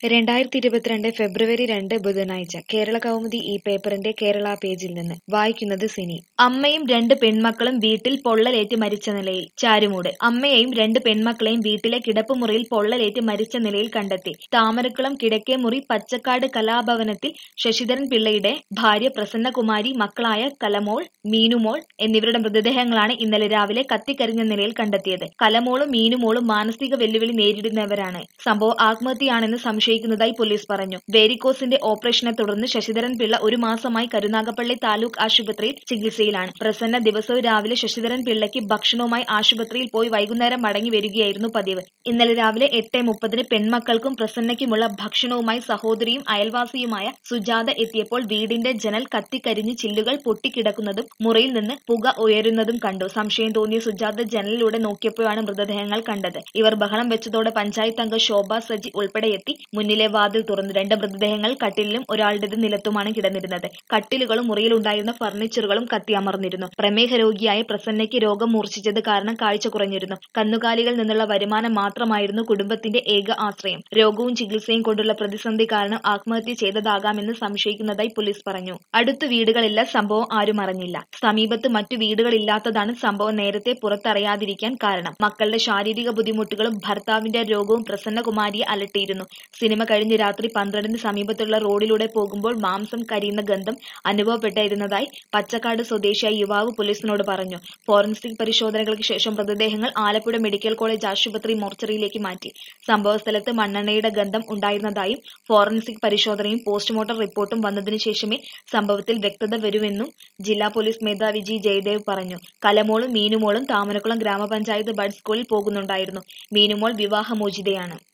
രണ്ടായിരത്തി ഇരുപത്തിരണ്ട് ഫെബ്രുവരി രണ്ട് ബുധനാഴ്ച കേരള കൗമുദി ഈ പേപ്പറിന്റെ കേരള പേജിൽ നിന്ന് വായിക്കുന്നത് സിനി അമ്മയും രണ്ട് പെൺമക്കളും വീട്ടിൽ പൊള്ളലേറ്റ് മരിച്ച നിലയിൽ ചാരുമൂട് അമ്മയെയും രണ്ട് പെൺമക്കളെയും വീട്ടിലെ കിടപ്പുമുറിയിൽ പൊള്ളലേറ്റ് മരിച്ച നിലയിൽ കണ്ടെത്തി താമരക്കുളം കിഴക്കേമുറി പച്ചക്കാട് കലാഭവനത്തിൽ ശശിധരൻ പിള്ളയുടെ ഭാര്യ പ്രസന്നകുമാരി മക്കളായ കലമോൾ മീനുമോൾ എന്നിവരുടെ മൃതദേഹങ്ങളാണ് ഇന്നലെ രാവിലെ കത്തിക്കരിഞ്ഞ നിലയിൽ കണ്ടെത്തിയത് കലമോളും മീനുമോളും മാനസിക വെല്ലുവിളി നേരിടുന്നവരാണ് സംഭവം ആത്മഹത്യയാണെന്ന് സംശയിക്കുന്നതായി പോലീസ് പറഞ്ഞു വേരിക്കോസിന്റെ ഓപ്പറേഷനെ തുടർന്ന് ശശിധരൻ പിള്ള ഒരു മാസമായി കരുനാഗപ്പള്ളി താലൂക്ക് ആശുപത്രിയിൽ ചികിത്സയിലാണ് പ്രസന്ന ദിവസവും രാവിലെ ശശിധരൻ പിള്ളയ്ക്ക് ഭക്ഷണവുമായി ആശുപത്രിയിൽ പോയി വൈകുന്നേരം മടങ്ങി വരികയായിരുന്നു പതിവ് ഇന്നലെ രാവിലെ എട്ട് മുപ്പതിന് പെൺമക്കൾക്കും പ്രസന്നയ്ക്കുമുള്ള ഭക്ഷണവുമായി സഹോദരിയും അയൽവാസിയുമായ സുജാത എത്തിയപ്പോൾ വീടിന്റെ ജനൽ കത്തിക്കരിഞ്ഞ് ചില്ലുകൾ പൊട്ടിക്കിടക്കുന്നതും മുറിയിൽ നിന്ന് പുക ഉയരുന്നതും കണ്ടു സംശയം തോന്നിയ സുജാത ജനലിലൂടെ നോക്കിയപ്പോഴാണ് മൃതദേഹങ്ങൾ കണ്ടത് ഇവർ ബഹളം വെച്ചതോടെ പഞ്ചായത്ത് അംഗം ശോഭ സജി ഉൾപ്പെടെ എത്തി മുന്നിലെ വാതിൽ തുറന്നു രണ്ട് മൃതദേഹങ്ങൾ കട്ടിലിലും ഒരാളുടേത് നിലത്തുമാണ് കിടന്നിരുന്നത് കട്ടിലുകളും മുറിയിലുണ്ടായിരുന്ന ഫർണിച്ചറുകളും കത്തിയമർന്നിരുന്നു പ്രമേഹ രോഗിയായ പ്രസന്നയ്ക്ക് രോഗം മൂർച്ഛിച്ചത് കാരണം കാഴ്ച കുറഞ്ഞിരുന്നു കന്നുകാലികളിൽ നിന്നുള്ള വരുമാനം മാത്രമായിരുന്നു കുടുംബത്തിന്റെ ഏക ആശ്രയം രോഗവും ചികിത്സയും കൊണ്ടുള്ള പ്രതിസന്ധി കാരണം ആത്മഹത്യ ചെയ്തതാകാമെന്ന് സംശയിക്കുന്നതായി പോലീസ് പറഞ്ഞു അടുത്ത വീടുകളില്ല സംഭവം ആരും അറിഞ്ഞില്ല സമീപത്ത് മറ്റു വീടുകളില്ലാത്തതാണ് സംഭവം നേരത്തെ പുറത്തറിയാതിരിക്കാൻ കാരണം മക്കളുടെ ശാരീരിക ബുദ്ധിമുട്ടുകളും ഭർത്താവിന്റെ രോഗവും പ്രസന്നകുമാരിയെ അലട്ടിയിരുന്നു സിനിമ കഴിഞ്ഞ് രാത്രി പന്ത്രണ്ടിന് സമീപത്തുള്ള റോഡിലൂടെ പോകുമ്പോൾ മാംസം കരിയുന്ന ഗന്ധം അനുഭവപ്പെട്ടിരുന്നതായി പച്ചക്കാട് സ്വദേശിയായ യുവാവ് പോലീസിനോട് പറഞ്ഞു ഫോറൻസിക് പരിശോധനകൾക്ക് ശേഷം മൃതദേഹങ്ങൾ ആലപ്പുഴ മെഡിക്കൽ കോളേജ് ആശുപത്രി മോർച്ചറിയിലേക്ക് മാറ്റി സംഭവസ്ഥലത്ത് മണ്ണെണ്ണയുടെ ഗന്ധം ഉണ്ടായിരുന്നതായും ഫോറൻസിക് പരിശോധനയും പോസ്റ്റ്മോർട്ടം റിപ്പോർട്ടും വന്നതിനു ശേഷമേ സംഭവത്തിൽ വ്യക്തത വരുമെന്നും ജില്ലാ പോലീസ് മേധാവി ജി ജയദേവ് പറഞ്ഞു കലമോളും മീനുമോളും താമരക്കുളം ഗ്രാമപഞ്ചായത്ത് ബഡ് സ്കൂളിൽ പോകുന്നുണ്ടായിരുന്നു മീനുമോൾ വിവാഹമോചിതയാണ്